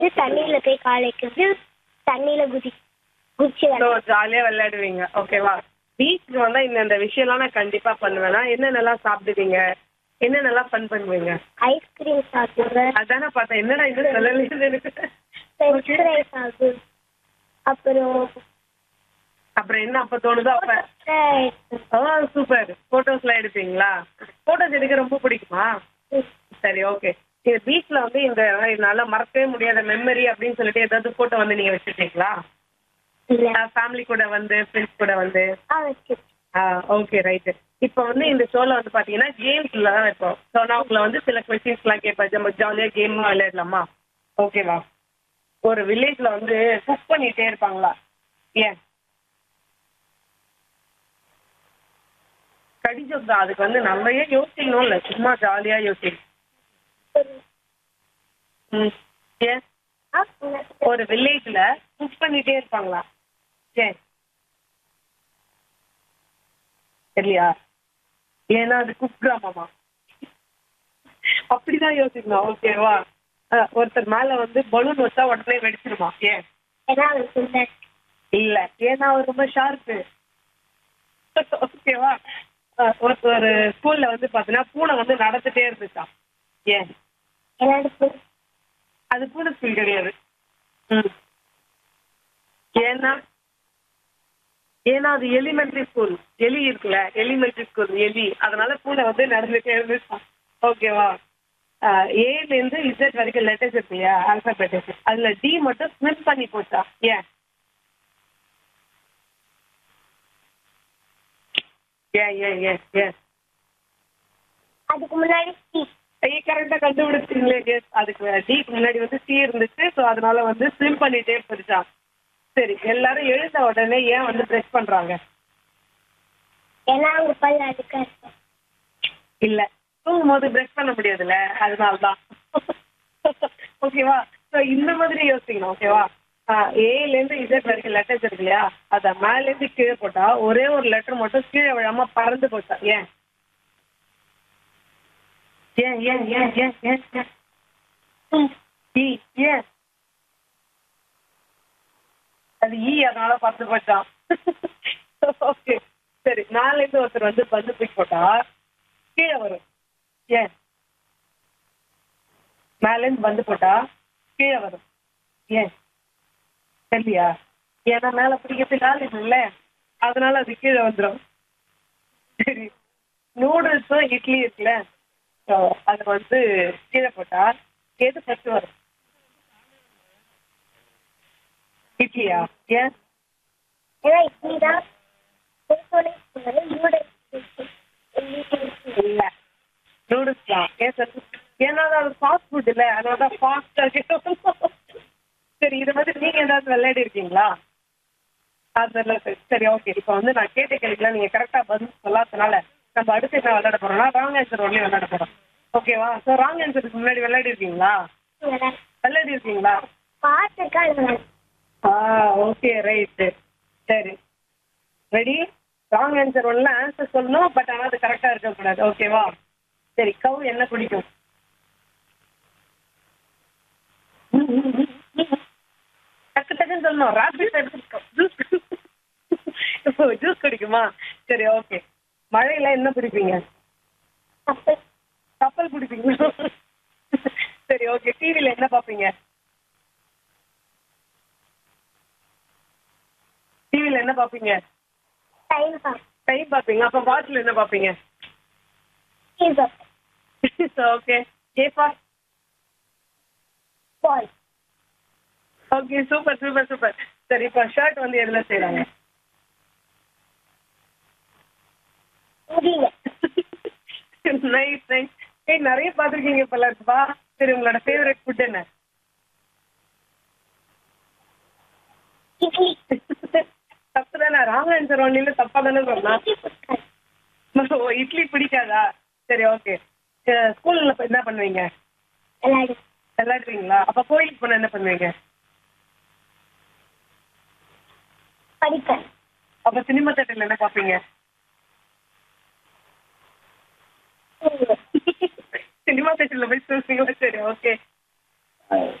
தண்ணியில போய் கால் வைக்கிறது தண்ணியில குதி குச்சி ஸோ ஜாலியாக விளையாடுவீங்க ஓகேவா பீச்சுக்கு வந்தால் இந்த இந்த விஷயம்லாம் நான் கண்டிப்பாக பண்ணுவேன்னா என்னென்னலாம் சாப்பிடுவீங்க என்னென்னலாம் ஃபன் பண்ணுவீங்க ஐஸ்கிரீம் சாப்பிடுவேன் அதானே பார்த்தேன் என்னடா இது சொல்லலையே எனக்கு ஃப்ரெஞ்ச் ஃப்ரைஸ் ஆகும் அப்புறம் அப்புறம் என்ன அப்போ தோணுதோ அப்போ ஆ சூப்பர் ஃபோட்டோஸ்லாம் எடுப்பீங்களா ஃபோட்டோஸ் எடுக்க ரொம்ப பிடிக்குமா சரி ஓகே இது பீச்சில் வந்து இந்த என்னால் மறக்கவே முடியாத மெமரி அப்படின்னு சொல்லிட்டு ஏதாவது ஃபோட்டோ வந்து நீங்கள் வச்சுருக்கீங்களா இல்ல ஃபேமிலி கூட வந்து ஃப்ரெண்ட்ஸ் கூட வந்து ஆ வச்சு ஆ ஓகே ரைட்டு இப்போ வந்து இந்த ஷோவில் வந்து பார்த்தீங்கன்னா கேம்ஸில் தான் வைப்போம் ஸோ நான் உங்களை வந்து சில கொஸ்டின்ஸ்லாம் கேட்பேன் நம்ம ஜாலியாக கேமாக விளையாடலாமா ஓகேவா ஒரு வில்லேஜில் வந்து குக் பண்ணிகிட்டே இருப்பாங்களா ஏன் கடிஜோக் தான் அதுக்கு வந்து நிறைய யோசிக்கணும் இல்லை சும்மா ஜாலியாக யோசிக்கணும் ம் ஏன் ஆ ஒரு வில்லேஜ்ல குக் பண்ணிட்டே இருப்பாங்களா சரி இல்லையா ஏன்னா அது குக் கிராமமா அப்படிதான் யோசிக்கணும் ஓகேவா அஹ், ஒருத்தர் மேல வந்து பலூன் வச்சா உடனே வெடிச்சிருமா ஏன் ஏன்னா அவர் சுந்தர் இல்ல ஏன்னா அவர் ரொம்ப ஷார்ப்பு ஓகேவா அஹ், ஒரு ஒரு ஸ்கூல்ல வந்து பாத்தீங்கன்னா பூனை வந்து நடந்துட்டே இருந்துச்சாம் ஏன் என்னோட அது பூனை ஸ்கூல் கிடையாது ம் ஏன்னா ஏன்னா அது எலிமெண்ட்ரி ஸ்கூல் எலி இருக்குல்ல எலிமெண்ட்ரி ஸ்கூல் எலி அதனால பூனை வந்து நடந்துட்டே இருந்துச்சாம் ஓகேவா ஏலேருந்து இசட் வரைக்கும் லெட்டர்ஸ் இருக்கு இல்லையா ஆல்பபெட் அதுல டி மட்டும் ஸ்மிப் பண்ணி போச்சா ஏன் ஏன் ஏன் ஏன் ஏன் அதுக்கு முன்னாடி சி ஐய கரெக்டாக கண்டுபிடிச்சிங்களே எஸ் அதுக்கு டிக்கு முன்னாடி வந்து சி இருந்துச்சு ஸோ அதனால வந்து ஸ்விம் பண்ணிட்டே போயிடுச்சான் சரி எல்லாரும் எழுந்த உடனே ஏன் வந்து ப்ரெஷ் பண்றாங்க ஏன்னா அவங்க பல் அதுக்கா இருக்கும் இல்ல தூங்கும் போது ப்ரெஷ் பண்ண முடியாதுல்ல அதனால தான் ஓகேவா ஸோ இந்த மாதிரி யோசிக்கணும் ஓகேவா ஏலேருந்து இசட் வரைக்கும் லெட்டர்ஸ் இருக்கு இல்லையா அதை மேலேருந்து கீழே போட்டா ஒரே ஒரு லெட்டர் மட்டும் கீழே விழாம பறந்து போச்சா ஏன் ஏன் ஏன் ஏன் ஏன் ஏன் ஏன் ம், ஈ, ஏன் அது ஈ அதனால பறந்து போச்சான் ஓகே சரி மேலேருந்து ஒருத்தர் வந்து பந்து தூக்கி போட்டா கீழே வரும் ஏன் மேலேருந்து பந்து போட்டா கீழே வரும் ஏன் தெரியலையா ஏன்னா மேலே பிடிக்கிறதுக்கு ஆள் இல்லைல்ல அதனால அது கீழே வந்துடும் சரி நூடுல்ஸும் இட்லி இருக்குல்ல ஸோ அது வந்து கீழே போட்டா எது ஃபர்ஸ்ட் வரும் இட்லியா ஏன் ஏன்னா இட்லி தான் பொறுத்தவரை சொன்னது நூடுல்ஸ் இல்ல நூடுல்ஸ் தான் ஏன் சார் ஏன்னா அது ஃபாஸ்ட் ஃபுட் இல்ல அதனால தான் ஃபாஸ்ட்டாக சரி இதை வந்து நீங்க ஏதாவது விளையாடி இருக்கீங்களா அதெல்லாம் சரி சரி ஓகே இப்போ வந்து நான் கேட்ட கேள்விக்கெல்லாம் நீங்க கரெக்டாக பதில் சொல்லாதனால நம்ம அடுத்து என்ன விளையாட போறோம்னா ராங் ஆன்சர் ஒன்லி விளையாட போறோம் ஓகேவா ஸோ ராங் ஆன்சருக்கு முன்னாடி விளையாடி இருக்கீங்களா விளையாடி இருக்கீங்களா பார்த்துருக்கா ஆ ஓகே ரைட்டு சரி ரெடி ராங் ஆன்சர் ஒன்றில் ஆன்சர் சொல்லணும் பட் ஆனால் அது கரெக்டாக இருக்கக்கூடாது ஓகேவா சரி கவு என்ன பிடிக்கும் டக்கு டக்குன்னு சொல்லணும் ராபிட் எடுத்துருக்கோம் ஜூஸ் இப்போ ஜூஸ் குடிக்குமா சரி ஓகே மழையில என்ன பிடிப்பீங்க கப்பல் கப்பல் பிடிப்பீங்களா சரி ஓகே டிவியில் என்ன பார்ப்பீங்க டிவியில் என்ன பார்ப்பீங்க டைம் பாஸ் டைம் பார்ப்பீங்க அப்போ வாட்சில் என்ன பார்ப்பீங்க ஓகே கேப்பா பால் ஓகே சூப்பர் சூப்பர் சூப்பர் சரி இப்போ ஷர்ட் வந்து எதில் செய்கிறாங்க முடியல நைஸ் நைஸ் ஏய் நிறைய பார்த்துருக்கீங்க போல இருக்குப்பா சரி உங்களோட ஃபேவரட் ஃபுட் என்ன இட்லி தப்பு தானே ராங் ஆன்சர் ஒன்றில் தப்பாக தானே சொன்னா இட்லி பிடிக்காது. ஓ இட்லி பிடிக்காதா சரி ஓகே ஸ்கூலில் என்ன பண்ணுவீங்க விளையாடு விளையாடுவீங்களா அப்போ கோயிலுக்கு போனால் என்ன பண்ணுவீங்க படிப்பேன் அப்போ சினிமா தேட்டரில் என்ன பார்ப்பீங்க தூங்குவேன். சினிமா தேட்டரில் போய் பேசுவீங்களா சரி ஓகே